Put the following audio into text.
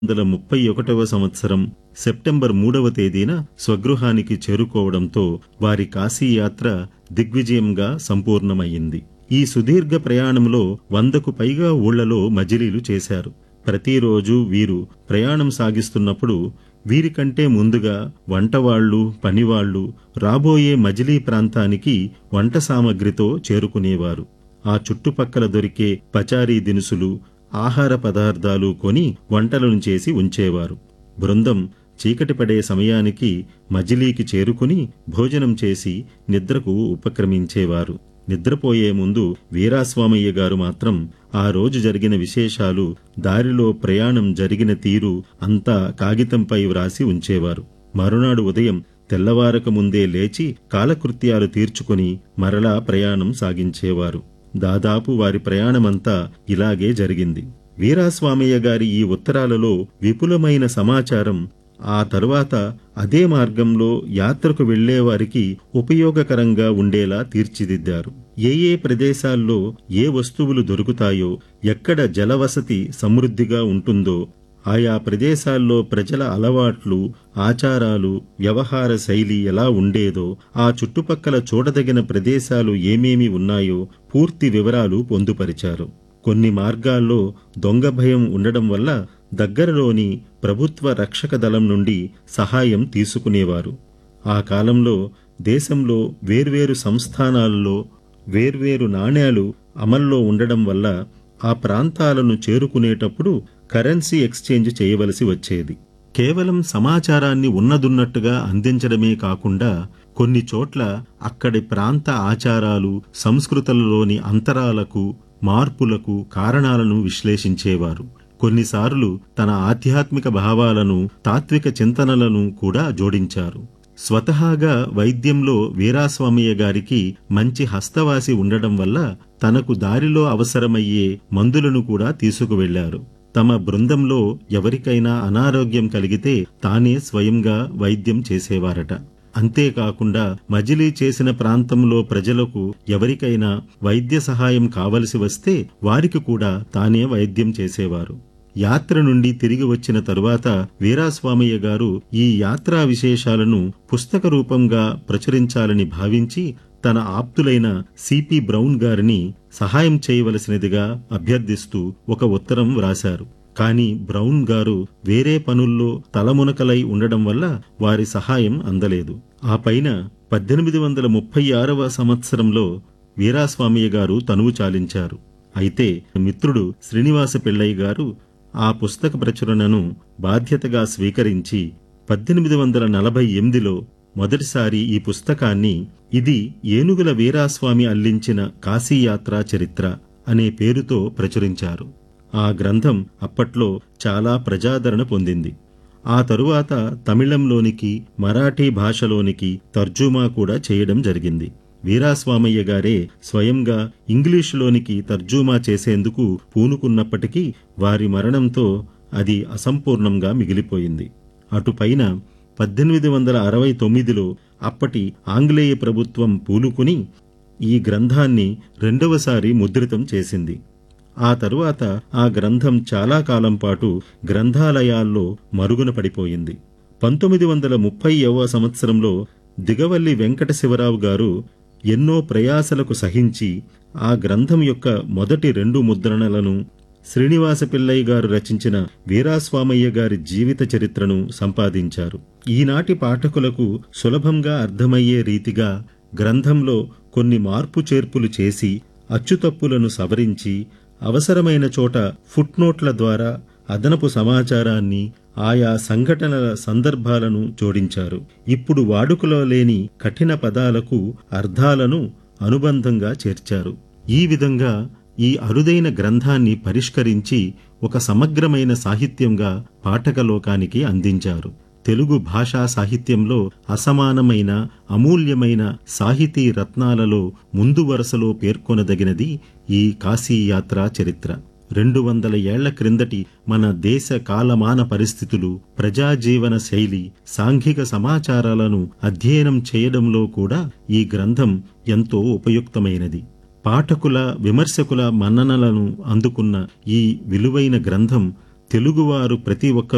వందల ముప్పై ఒకటవ సంవత్సరం సెప్టెంబర్ మూడవ తేదీన స్వగృహానికి చేరుకోవడంతో వారి కాశీయాత్ర దిగ్విజయంగా సంపూర్ణమయ్యింది ఈ సుదీర్ఘ ప్రయాణంలో వందకు పైగా ఊళ్లలో మజిలీలు చేశారు ప్రతిరోజు వీరు ప్రయాణం సాగిస్తున్నప్పుడు వీరికంటే ముందుగా వంటవాళ్లు పనివాళ్లు రాబోయే మజిలీ ప్రాంతానికి వంట సామగ్రితో చేరుకునేవారు ఆ చుట్టుపక్కల దొరికే పచారీ దినుసులు ఆహార పదార్థాలు కొని వంటలను చేసి ఉంచేవారు బృందం చీకటి పడే సమయానికి మజిలీకి చేరుకుని భోజనం చేసి నిద్రకు ఉపక్రమించేవారు నిద్రపోయే ముందు వీరాస్వామయ్య గారు మాత్రం ఆ రోజు జరిగిన విశేషాలు దారిలో ప్రయాణం జరిగిన తీరు అంతా కాగితంపై వ్రాసి ఉంచేవారు మరునాడు ఉదయం తెల్లవారక ముందే లేచి కాలకృత్యాలు తీర్చుకుని మరలా ప్రయాణం సాగించేవారు దాదాపు వారి ప్రయాణమంతా ఇలాగే జరిగింది వీరాస్వామయ్య గారి ఈ ఉత్తరాలలో విపులమైన సమాచారం ఆ తరువాత అదే మార్గంలో యాత్రకు వెళ్లేవారికి ఉపయోగకరంగా ఉండేలా తీర్చిదిద్దారు ఏ ఏ ప్రదేశాల్లో ఏ వస్తువులు దొరుకుతాయో ఎక్కడ జలవసతి సమృద్ధిగా ఉంటుందో ఆయా ప్రదేశాల్లో ప్రజల అలవాట్లు ఆచారాలు వ్యవహార శైలి ఎలా ఉండేదో ఆ చుట్టుపక్కల చూడదగిన ప్రదేశాలు ఏమేమి ఉన్నాయో పూర్తి వివరాలు పొందుపరిచారు కొన్ని మార్గాల్లో దొంగ భయం ఉండడం వల్ల దగ్గరలోని ప్రభుత్వ రక్షక దళం నుండి సహాయం తీసుకునేవారు ఆ కాలంలో దేశంలో వేర్వేరు సంస్థానాల్లో వేర్వేరు నాణేలు అమల్లో ఉండడం వల్ల ఆ ప్రాంతాలను చేరుకునేటప్పుడు కరెన్సీ ఎక్స్చేంజ్ చేయవలసి వచ్చేది కేవలం సమాచారాన్ని ఉన్నదున్నట్టుగా అందించడమే కాకుండా కొన్ని చోట్ల అక్కడి ప్రాంత ఆచారాలు సంస్కృతులలోని అంతరాలకు మార్పులకు కారణాలను విశ్లేషించేవారు కొన్నిసార్లు తన ఆధ్యాత్మిక భావాలను తాత్విక చింతనలను కూడా జోడించారు స్వతహాగా వైద్యంలో వీరాస్వామయ్య గారికి మంచి హస్తవాసి ఉండడం వల్ల తనకు దారిలో అవసరమయ్యే మందులను కూడా తీసుకువెళ్లారు తమ బృందంలో ఎవరికైనా అనారోగ్యం కలిగితే తానే స్వయంగా వైద్యం చేసేవారట అంతేకాకుండా మజిలీ చేసిన ప్రాంతంలో ప్రజలకు ఎవరికైనా వైద్య సహాయం కావలసి వస్తే వారికి కూడా తానే వైద్యం చేసేవారు యాత్ర నుండి తిరిగి వచ్చిన తరువాత వీరాస్వామయ్య గారు ఈ యాత్రా విశేషాలను పుస్తక రూపంగా ప్రచురించాలని భావించి తన ఆప్తులైన సిపి బ్రౌన్ గారిని సహాయం చేయవలసినదిగా అభ్యర్థిస్తూ ఒక ఉత్తరం వ్రాశారు కాని బ్రౌన్ గారు వేరే పనుల్లో తలమునకలై ఉండడం వల్ల వారి సహాయం అందలేదు ఆ పైన పద్దెనిమిది వందల ముప్పై ఆరవ సంవత్సరంలో వీరాస్వామయ్య గారు తనువు చాలించారు అయితే మిత్రుడు శ్రీనివాస పిళ్ళయ్య గారు ఆ పుస్తక ప్రచురణను బాధ్యతగా స్వీకరించి పద్దెనిమిది వందల నలభై ఎనిమిదిలో మొదటిసారి ఈ పుస్తకాన్ని ఇది ఏనుగుల వీరాస్వామి అల్లించిన కాశీయాత్రా చరిత్ర అనే పేరుతో ప్రచురించారు ఆ గ్రంథం అప్పట్లో చాలా ప్రజాదరణ పొందింది ఆ తరువాత తమిళంలోనికి మరాఠీ భాషలోనికి తర్జుమా కూడా చేయడం జరిగింది వీరాస్వామయ్య గారే స్వయంగా ఇంగ్లీషులోనికి తర్జుమా చేసేందుకు పూనుకున్నప్పటికీ వారి మరణంతో అది అసంపూర్ణంగా మిగిలిపోయింది అటుపైన పద్దెనిమిది వందల అరవై తొమ్మిదిలో అప్పటి ఆంగ్లేయ ప్రభుత్వం పూనుకుని ఈ గ్రంథాన్ని రెండవసారి ముద్రితం చేసింది ఆ తరువాత ఆ గ్రంథం చాలా కాలం పాటు గ్రంథాలయాల్లో మరుగున పడిపోయింది పంతొమ్మిది వందల ముప్పైవ సంవత్సరంలో దిగవల్లి వెంకట శివరావు గారు ఎన్నో ప్రయాసలకు సహించి ఆ గ్రంథం యొక్క మొదటి రెండు ముద్రణలను శ్రీనివాస పిల్లయ్య గారు రచించిన వీరాస్వామయ్య గారి జీవిత చరిత్రను సంపాదించారు ఈనాటి పాఠకులకు సులభంగా అర్థమయ్యే రీతిగా గ్రంథంలో కొన్ని మార్పు చేర్పులు చేసి అచ్చుతప్పులను సవరించి అవసరమైన చోట ఫుట్నోట్ల ద్వారా అదనపు సమాచారాన్ని ఆయా సంఘటనల సందర్భాలను జోడించారు ఇప్పుడు వాడుకలో లేని కఠిన పదాలకు అర్థాలను అనుబంధంగా చేర్చారు ఈ విధంగా ఈ అరుదైన గ్రంథాన్ని పరిష్కరించి ఒక సమగ్రమైన సాహిత్యంగా పాఠకలోకానికి అందించారు తెలుగు భాషా సాహిత్యంలో అసమానమైన అమూల్యమైన సాహితీ రత్నాలలో ముందు వరుసలో పేర్కొనదగినది ఈ కాశీయాత్రా చరిత్ర రెండు వందల ఏళ్ల క్రిందటి మన దేశ కాలమాన పరిస్థితులు ప్రజాజీవన శైలి సాంఘిక సమాచారాలను అధ్యయనం చేయడంలో కూడా ఈ గ్రంథం ఎంతో ఉపయుక్తమైనది పాఠకుల విమర్శకుల మన్ననలను అందుకున్న ఈ విలువైన గ్రంథం తెలుగువారు ప్రతి ఒక్కరూ